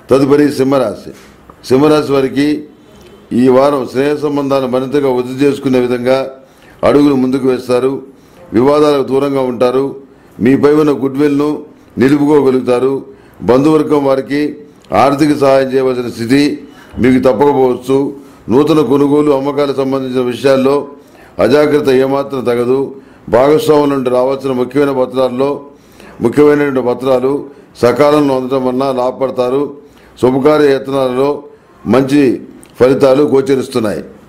తదుపరి సింహరాశి సింహరాశి వారికి ఈ వారం స్నేహ సంబంధాలను మరింతగా వృద్ధి చేసుకునే విధంగా అడుగులు ముందుకు వేస్తారు వివాదాలకు దూరంగా ఉంటారు మీపై ఉన్న గుడ్ విల్ను నిలుపుకోగలుగుతారు బంధువర్గం వారికి ఆర్థిక సహాయం చేయవలసిన స్థితి మీకు తప్పకపోవచ్చు నూతన కొనుగోలు అమ్మకాలకు సంబంధించిన విషయాల్లో అజాగ్రత్త ఏమాత్రం తగదు భాగస్వాముల నుండి రావాల్సిన ముఖ్యమైన పత్రాల్లో ముఖ్యమైనటువంటి పత్రాలు సకాలంలో అందడం వలన లాభపడతారు శుభకార్య యత్నాలలో మంచి ఫలితాలు గోచరిస్తున్నాయి